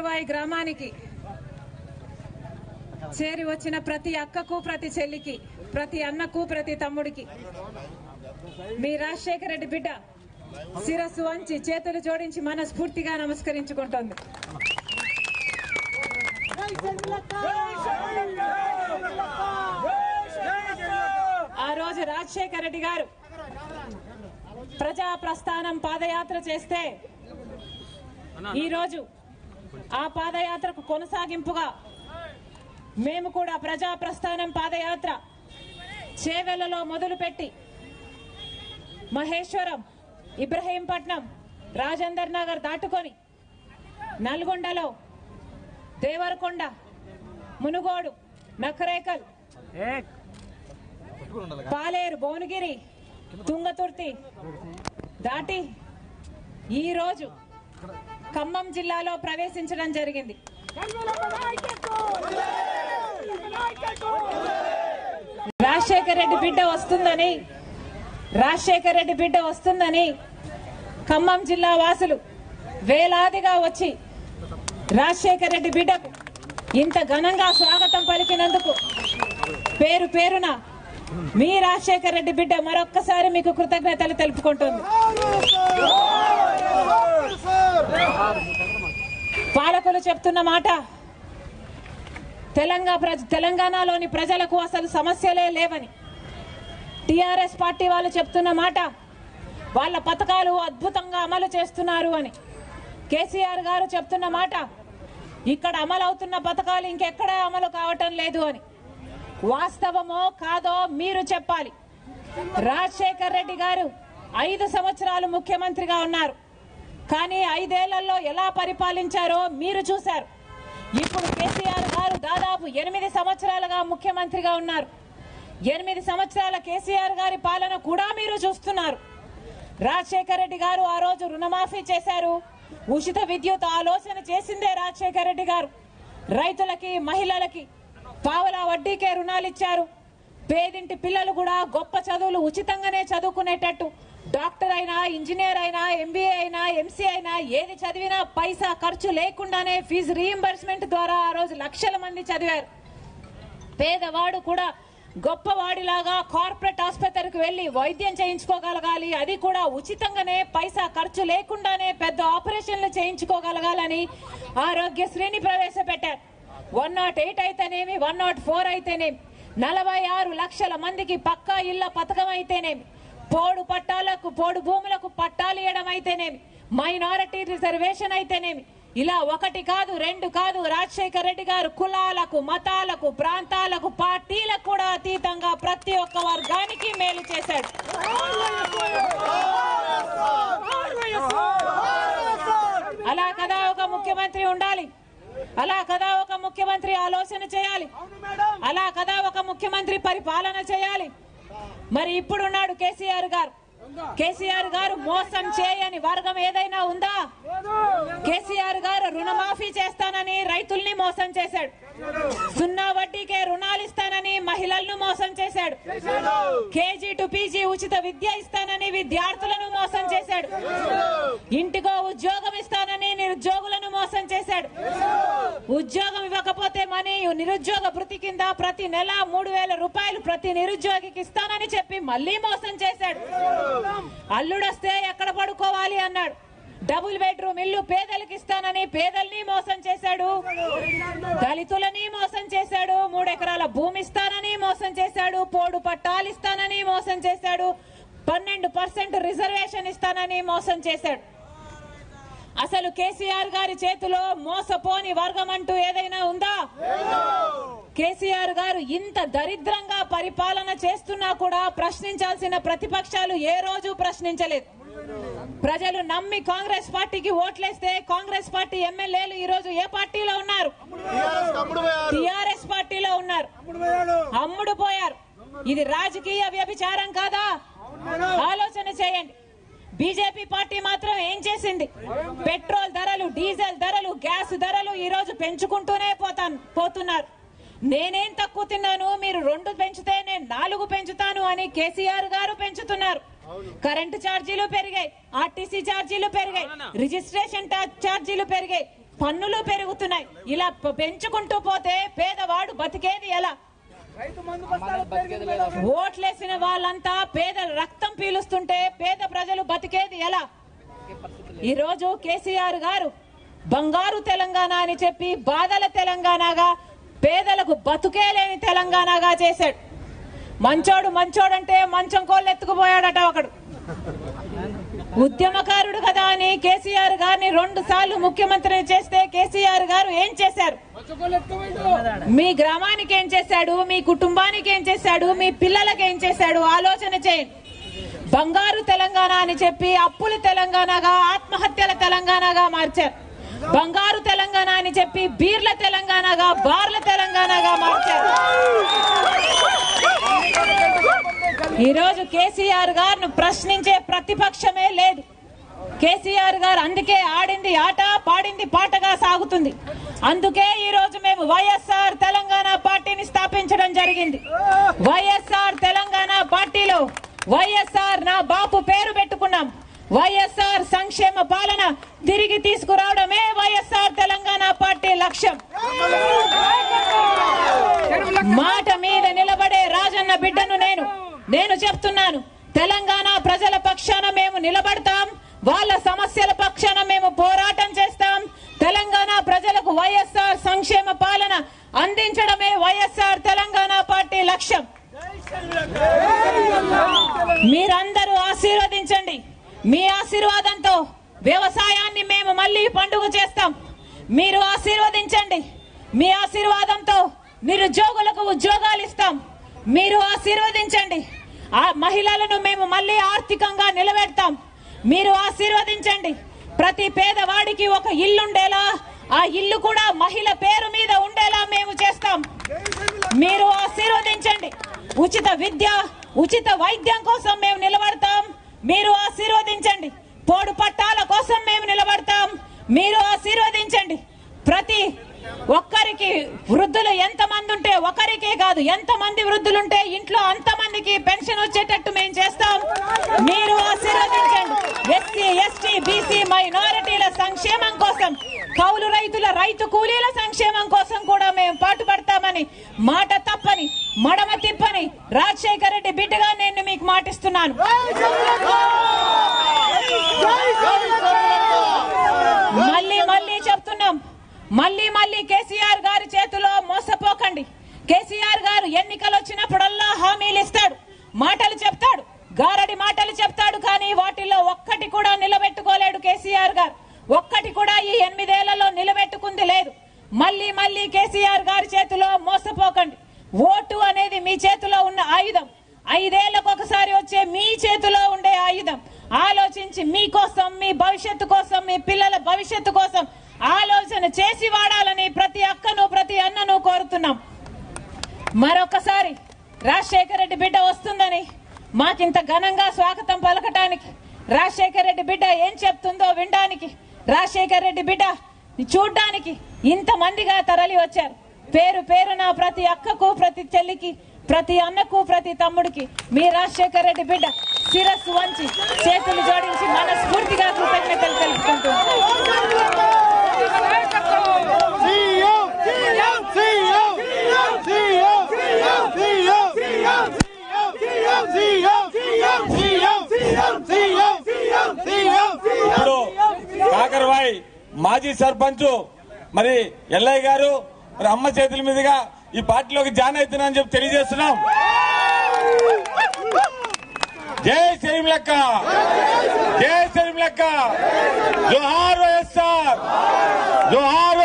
బోర్వాయి గ్రామానికి చేరి వచ్చిన ప్రతి అక్కకు ప్రతి చెల్లికి ప్రతి అన్నకు ప్రతి తమ్ముడికి మీ రాజశేఖర రెడ్డి బిడ్డ శిరస్సు వంచి చేతులు జోడించి మనస్ఫూర్తిగా నమస్కరించుకుంటోంది ఆ రోజు రాజశేఖర రెడ్డి గారు ప్రజా ప్రస్థానం పాదయాత్ర చేస్తే ఈ రోజు ఆ పాదయాత్రకు కొనసాగింపుగా మేము కూడా ప్రజా ప్రస్థానం పాదయాత్ర చేవెళ్లలో మొదలుపెట్టి మహేశ్వరం ఇబ్రహీంపట్నం రాజేందర్ నగర్ దాటుకొని నల్గొండలో దేవరకొండ మునుగోడు నకరేకల్ పాలేరు భువనగిరి తుంగతుర్తి దాటి ఈ రోజు ఖమ్మం జిల్లాలో ప్రవేశించడం జరిగింది రాజశేఖర రెడ్డి బిడ్డ వస్తుందని రాజశేఖర రెడ్డి బిడ్డ వస్తుందని ఖమ్మం జిల్లా వాసులు వేలాదిగా వచ్చి రాజశేఖర రెడ్డి బిడ్డకు ఇంత ఘనంగా స్వాగతం పలికినందుకు పేరు పేరున మీ రాజశేఖర రెడ్డి బిడ్డ మరొక్కసారి మీకు కృతజ్ఞతలు తెలుపుకుంటుంది పాలకులు చెప్తున్న మాట తెలంగాణ ప్రజ- తెలంగాణలోని ప్రజలకు అసలు సమస్యలే లేవని టిఆర్ఎస్ పార్టీ వాళ్ళు చెప్తున్న మాట వాళ్ళ పథకాలు అద్భుతంగా అమలు చేస్తున్నారు అని కేసీఆర్ గారు చెప్తున్న మాట ఇక్కడ అమలు అవుతున్న పథకాలు ఇంకెక్కడా అమలు కావటం లేదు అని వాస్తవమో కాదో మీరు చెప్పాలి రాజశేఖర్ రెడ్డి గారు ఐదు సంవత్సరాలు ముఖ్యమంత్రిగా ఉన్నారు కానీ ఐదేళ్లలో ఎలా పరిపాలించారో మీరు చూశారు ఇప్పుడు కేసీఆర్ గారు దాదాపు ఎనిమిది సంవత్సరాలుగా ముఖ్యమంత్రిగా ఉన్నారు ఎనిమిది సంవత్సరాల కేసీఆర్ గారి పాలన కూడా మీరు చూస్తున్నారు రాజశేఖర రెడ్డి గారు ఆ రోజు రుణమాఫీ చేశారు ఉచిత విద్యుత్ ఆలోచన చేసిందే రాజశేఖర రెడ్డి గారు రైతులకి మహిళలకి పావలా వడ్డీకే రుణాలు ఇచ్చారు పేదింటి పిల్లలు కూడా గొప్ప చదువులు ఉచితంగానే చదువుకునేటట్టు డాక్టర్ అయినా ఇంజనీర్ అయినా ఎంబీఏ అయినా ఎంసీ అయినా ఏది చదివినా పైసా ఖర్చు లేకుండానే ఫీజు రీయింబర్స్మెంట్ ద్వారా ఆ రోజు లక్షల మంది చదివారు పేదవాడు కూడా గొప్పవాడిలాగా కార్పొరేట్ ఆసుపత్రికి వెళ్లి వైద్యం చేయించుకోగలగాలి అది కూడా ఉచితంగానే పైసా ఖర్చు లేకుండానే పెద్ద ఆపరేషన్లు చేయించుకోగలగాలని ఆరోగ్యశ్రీని ప్రవేశపెట్టారు వన్ నాట్ ఎయిట్ అయితేనేమి వన్ నాట్ ఫోర్ అయితేనేమి నలభై ఆరు లక్షల మందికి పక్కా ఇళ్ల పథకం అయితేనేమి పోడు పట్టాలకు పోడు భూములకు పట్టాలు ఇవ్వడం అయితేనేమి మైనారిటీ రిజర్వేషన్ అయితేనేమి ఇలా ఒకటి కాదు రెండు కాదు రాజశేఖర రెడ్డి గారు కులాలకు మతాలకు ప్రాంతాలకు పార్టీలకు కూడా అతీతంగా ప్రతి ఒక్క వర్గానికి మేలు చేశాడు అలా కదా ఒక ముఖ్యమంత్రి ఉండాలి అలా కదా ఒక ముఖ్యమంత్రి ఆలోచన చేయాలి అలా కదా ఒక ముఖ్యమంత్రి పరిపాలన చేయాలి మరి ఇప్పుడున్నాడు కేసీఆర్ గారు కేసీఆర్ గారు మోసం చేయని వర్గం ఏదైనా ఉందా కేసీఆర్ గారు రుణమాఫీ చేస్తానని రైతుల్ని మోసం చేశాడు సున్నా వడ్డీకే రుణాలు ఇస్తానని మహిళలను మోసం చేశాడు కేజీ టు పీజీ ఉచిత విద్య ఇస్తానని విద్యార్థులను మోసం చేశాడు ఇంటికో ఉద్యోగం ఇస్తానని నిరుద్యోగులను మోసం చేశాడు ఉద్యోగం ఇవ్వకపోతే మనీ నిరుద్యోగ భృతి కింద ప్రతి నెల మూడు వేల రూపాయలు ప్రతి నిరుద్యోగికి ఇస్తానని చెప్పి మళ్ళీ మోసం చేశాడు అల్లుడొస్తే ఎక్కడ పడుకోవాలి అన్నాడు డబుల్ బెడ్రూమ్ ఇల్లు పేదలకు ఇస్తానని పేదల్ని మోసం చేశాడు దళితులని మోసం చేశాడు మూడు ఎకరాల భూమి ఇస్తానని మోసం చేశాడు పోడు పట్టాలు ఇస్తానని మోసం చేశాడు పన్నెండు పర్సెంట్ రిజర్వేషన్ ఇస్తానని మోసం చేశాడు అసలు కేసీఆర్ గారి చేతిలో మోసపోని వర్గం అంటూ ఏదైనా ఉందా కేసీఆర్ గారు ఇంత దరిద్రంగా పరిపాలన చేస్తున్నా కూడా ప్రశ్నించాల్సిన ప్రతిపక్షాలు ఏ రోజు ప్రశ్నించలేదు ప్రజలు నమ్మి కాంగ్రెస్ పార్టీకి ఓట్లేస్తే కాంగ్రెస్ పార్టీ ఎమ్మెల్యేలు ఈ రోజు ఏ పార్టీలో ఉన్నారు టిఆర్ఎస్ పార్టీలో ఉన్నారు అమ్ముడు పోయారు ఇది రాజకీయ వ్యభిచారం కాదా ఆలోచన చేయండి బీజేపీ పార్టీ మాత్రం ఏం చేసింది పెట్రోల్ ధరలు డీజిల్ ధరలు గ్యాస్ ధరలు ఈ రోజు పెంచుకుంటూనే పోతాను పోతున్నారు నేనేం తక్కువ తిన్నాను మీరు రెండు పెంచితే నేను నాలుగు పెంచుతాను అని కేసీఆర్ గారు పెంచుతున్నారు కరెంటు ఛార్జీలు పెరిగాయి ఆర్టీసీ ఛార్జీలు పెరిగాయి రిజిస్ట్రేషన్ టా- ఛార్జీలు పెరిగాయి పన్నులు పెరుగుతున్నాయి ఇలా ప- పెంచుకుంటూ పోతే పేదవాడు బతికేది ఎలా ఓట్లేసిన వాళ్ళంతా పేదల రక్తం పీలుస్తుంటే పేద ప్రజలు బతికేది ఎలా ఈ రోజు కేసీఆర్ గారు బంగారు తెలంగాణ అని చెప్పి బాధల తెలంగాణగా పేదలకు బతుకే లేని తెలంగాణగా చేశాడు మంచోడు మంచోడంటే మంచం కోళ్ళు ఎత్తుకుపోయాడట ఒకడు ఉద్యమకారుడు కదా అని కేసీఆర్ గారిని రెండు సార్లు ముఖ్యమంత్రిని చేస్తే కేసీఆర్ గారు ఏం చేశారు మీ గ్రామానికి ఏం చేశాడు మీ కుటుంబానికి ఏం చేశాడు మీ పిల్లలకి ఏం చేశాడు ఆలోచన చేయండి బంగారు తెలంగాణ అని చెప్పి అప్పుల తెలంగాణగా ఆత్మహత్యల తెలంగాణగా మార్చారు బంగారు తెలంగాణ అని చెప్పి బీర్ల తెలంగాణగా బార్ల తెలంగాణగా మార్చారు ఈ రోజు కేసీఆర్ గారిను ప్రశ్నించే ప్రతిపక్షమే లేదు కేసీఆర్ గారు అందుకే ఆడింది ఆట పాడింది పాటగా సాగుతుంది అందుకే ఈ రోజు మేము వైఎస్ఆర్ తెలంగాణ పార్టీని స్థాపించడం జరిగింది వైఎస్ఆర్ తెలంగాణ పార్టీలో వైఎస్ఆర్ నా బాపు పేరు పెట్టుకున్నాం వైఎస్ఆర్ సంక్షేమ పాలన తిరిగి తీసుకురావడమే వైఎస్ఆర్ తెలంగాణ పార్టీ లక్ష్యం మాట మీద నిలబడే రాజన్న బిడ్డను నేను నేను చెప్తున్నాను తెలంగాణ ప్రజల పక్షాన మేము నిలబడతాం వాళ్ళ సమస్యల పక్షాన మేము పోరాటం చేస్తాం తెలంగాణ ప్రజలకు వైఎస్ఆర్ సంక్షేమ పాలన అందించడమే వైఎస్ఆర్ తెలంగాణ పార్టీ లక్ష్యం మీరందరూ ఆశీర్వదించండి మీ ఆశీర్వాదంతో వ్యవసాయాన్ని మేము మళ్ళీ పండుగ చేస్తాం మీరు ఆశీర్వదించండి మీ ఆశీర్వాదంతో నిరుద్యోగులకు ఉద్యోగాలు ఇస్తాం మీరు ఆశీర్వదించండి ఆ మహిళలను మేము మళ్ళీ ఆర్థికంగా నిలబెడతాం మీరు ఆశీర్వదించండి ప్రతి పేదవాడికి ఒక ఇల్లుండేలా ఆ ఇల్లు కూడా మహిళ పేరు మీద ఉండేలా మేము చేస్తాం మీరు ఆశీర్వదించండి ఉచిత విద్య ఉచిత వైద్యం కోసం మేము నిలబడతాం మీరు ఆశీర్వదించండి పోడు పట్టాల కోసం మేము నిలబడతాం మీరు ఆశీర్వదించండి ప్రతి ఒక్కరికి వృద్ధులు ఎంత మంది ఉంటే ఒకరికే కాదు ఎంత మంది వృద్ధులుంటే ఇంట్లో అంత మందికి పెన్షన్ వచ్చేటట్టు మేము చేస్తాం మీరు ఆశీర్వదించండి ఎస్సీ ఎస్టీ బీసీ మైనారిటీల సంక్షేమం కోసం కౌలు రైతుల రైతు కూలీల సంక్షేమం కోసం కూడా మేము పాటుపడతామని మాట తప్పని మడమ తిప్పని రాజశేఖర రెడ్డి బిడ్డగా నేను మీకు మాటిస్తున్నాను మళ్ళీ మళ్ళీ చెప్తున్నాం మళ్ళీ మళ్ళీ కేసీఆర్ గారి చేతిలో మోసపోకండి కేసీఆర్ గారు ఎన్నికలు వచ్చినప్పుడల్లా హామీలు ఇస్తాడు మాటలు చెప్తాడు గారడి మాటలు చెప్తాడు కానీ వాటిల్లో ఒక్కటి కూడా నిలబెట్టుకోలేడు కేసీఆర్ గారు ఒక్కటి కూడా ఈ ఎనిమిదేళ్లలో నిలబెట్టుకుంది లేదు మళ్ళీ మళ్ళీ కేసీఆర్ గారి చేతిలో మోసపోకండి ఓటు అనేది మీ చేతిలో ఉన్న ఆయుధం ఐదేళ్లకు ఒకసారి వచ్చే మీ చేతిలో ఉండే ఆయుధం ఆలోచించి మీకోసం మీ భవిష్యత్తు కోసం మీ పిల్లల భవిష్యత్తు కోసం ఆలోచన చేసి వాడాలని ప్రతి అక్కను ప్రతి అన్నను కోరుతున్నాం మరొకసారి రాజశేఖర రెడ్డి బిడ్డ వస్తుందని మాకింత ఘనంగా స్వాగతం పలకటానికి రాజశేఖర రెడ్డి బిడ్డ ఏం చెప్తుందో వినడానికి రాజశేఖర రెడ్డి బిడ్డ చూడ్డానికి ఇంతమందిగా తరలి వచ్చారు పేరు పేరున ప్రతి అక్కకు ప్రతి చెల్లికి ప్రతి అన్నకు ప్రతి తమ్ముడికి మీ రాజశేఖర రెడ్డి బిడ్డ శిరస్సు వంచి చేతులు జోడించి మనస్ఫూర్తిగా కృతజ్ఞతలు తెలుపుకుంటున్నాను CEO, CEO, CEO, CEO, CEO, ఇప్పుడు కాకరవాయి మాజీ సర్పంచ్ మరి ఎల్లయ్య గారు మరి అమ్మ చేతుల మీదుగా ఈ పార్టీలోకి జాయిన్ అవుతున్నానని చెప్పి తెలియజేస్తున్నాం జై సలీం లెక్క జై సలీం లెక్క జోహార్ వైఎస్ఆర్ జోహార్